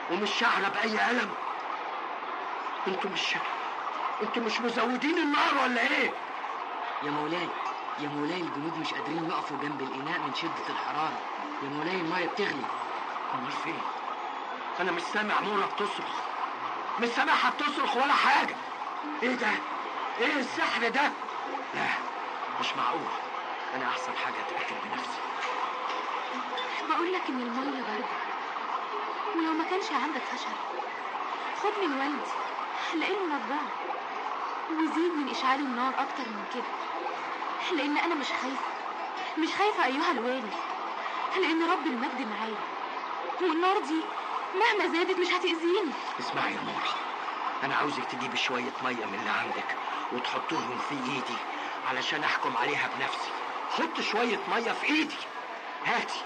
ومش شعره باي الم انتوا مش انتوا مش مزودين النار ولا ايه يا مولاي يا مولاي الجنود مش قادرين يقفوا جنب الإناء من شدة الحرارة يا مولاي المية بتغلي امال فين انا مش سامع مورا بتصرخ مش سامعها بتصرخ ولا حاجه ايه ده ايه السحر ده لا مش معقول انا احسن حاجه اتاكد بنفسي بقول لك ان الميه بارده ولو ما كانش عندك فشل خد من والدي لانه نجار وزيد من اشعال النار اكتر من كده لان انا مش خايفه مش خايفه ايها الوالي لان رب المجد معايا والنار دي مهما زادت مش هتاذيني اسمعي يا نورة أنا عاوزك تجيبي شوية مية من اللي عندك وتحطهم في إيدي علشان أحكم عليها بنفسي حط شوية مية في إيدي هاتي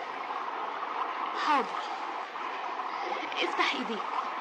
حاضر افتح ايديك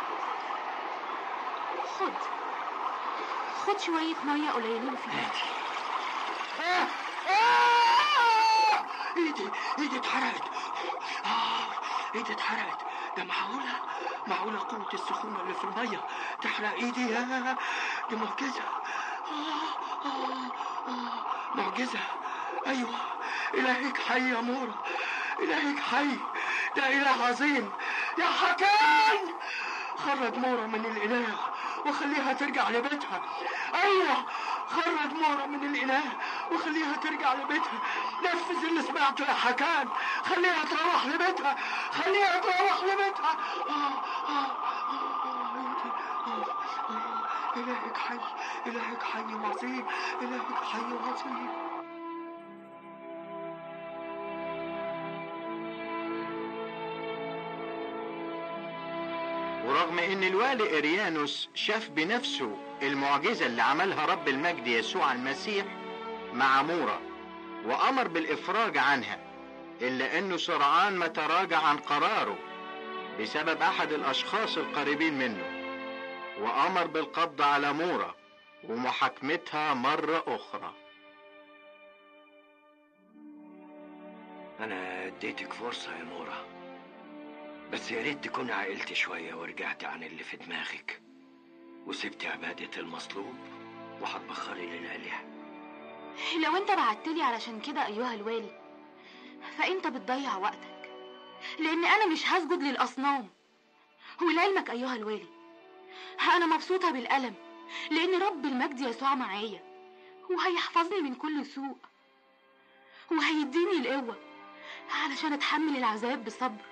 خد خد شوية مية قليلين فيها هاتي آه! آه! إيدي إيدي اتحرقت آه! إيدي اتحرقت ده معقولة معقولة قوة السخونة اللي في المية تحرق إيدي يا دي معجزة آه! آه! آه! معجزة أيوة إلهك حي يا مورا إلهك حي ده إله عظيم يا حكام خرج مورا من الإله وخليها ترجع لبيتها أيوة خرج مورا من الإله وخليها ترجع لبيتها نفذ اللي سمعته يا حكام خليها تروح لبيتها خليها تروح لبيتها آه آه آه آه آه آه إلهك حي إلهك حي عظيم إلهك حي عظيم ورغم ان الوالي اريانوس شاف بنفسه المعجزة اللي عملها رب المجد يسوع المسيح مع مورا وامر بالافراج عنها الا انه سرعان ما تراجع عن قراره بسبب احد الاشخاص القريبين منه وامر بالقبض على مورا ومحاكمتها مرة اخرى أنا اديتك فرصة يا نورة بس يا ريت تكون عقلت شوية ورجعت عن اللي في دماغك وسبت عبادة المصلوب وهتبخري للآلهة لو انت بعتلي علشان كده ايها الوالي فانت بتضيع وقتك لان انا مش هسجد للاصنام ولعلمك ايها الوالي انا مبسوطه بالالم لان رب المجد يسوع معايا وهيحفظني من كل سوء وهيديني القوه علشان اتحمل العذاب بصبر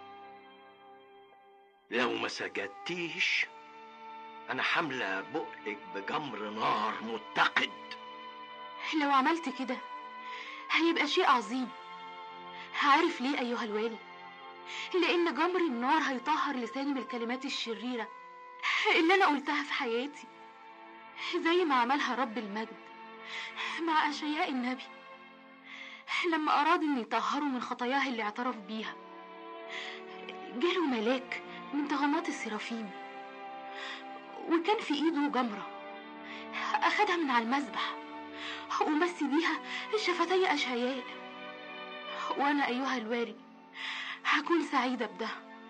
لو ما سجدتيش أنا حاملة بقك بجمر نار متقد لو عملت كده هيبقى شيء عظيم عارف ليه أيها الوالي لأن جمر النار هيطهر لساني من الكلمات الشريرة اللي أنا قلتها في حياتي زي ما عملها رب المجد مع أشياء النبي لما أراد إن يطهره من خطاياه اللي اعترف بيها جاله ملاك من طغمات السرافيم وكان في ايده جمرة أخدها من على المذبح ومس بيها شفتي أشعياء وأنا أيها الوالي هكون سعيدة بده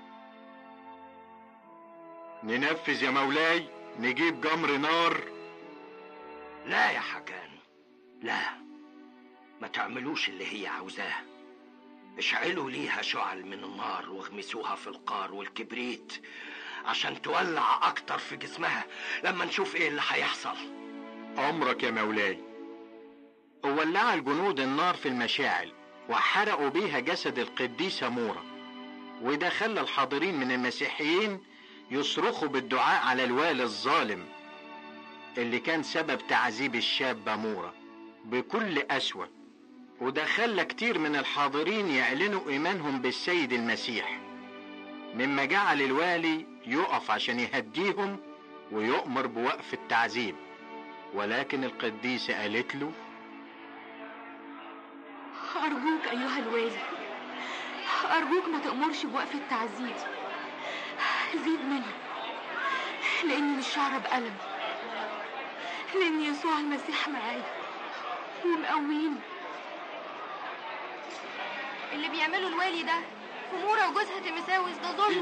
ننفذ يا مولاي نجيب جمر نار لا يا حكان لا ما تعملوش اللي هي عاوزاه اشعلوا ليها شعل من النار واغمسوها في القار والكبريت عشان تولع اكتر في جسمها لما نشوف ايه اللي هيحصل امرك يا مولاي وولع الجنود النار في المشاعل وحرقوا بيها جسد القديسة مورا وده خلى الحاضرين من المسيحيين يصرخوا بالدعاء على الوالي الظالم اللي كان سبب تعذيب الشابة مورا بكل أسوأ وده خلى كتير من الحاضرين يعلنوا إيمانهم بالسيد المسيح مما جعل الوالي يقف عشان يهديهم ويؤمر بوقف التعذيب ولكن القديسة قالت له أرجوك أيها الوالي أرجوك ما تأمرش بوقف التعذيب زيد منه لأني مش شعر بألم لأن يسوع المسيح معايا ومقويني اللي بيعمله الوالي ده في مورا وجوزها تيمساوس ده ظلم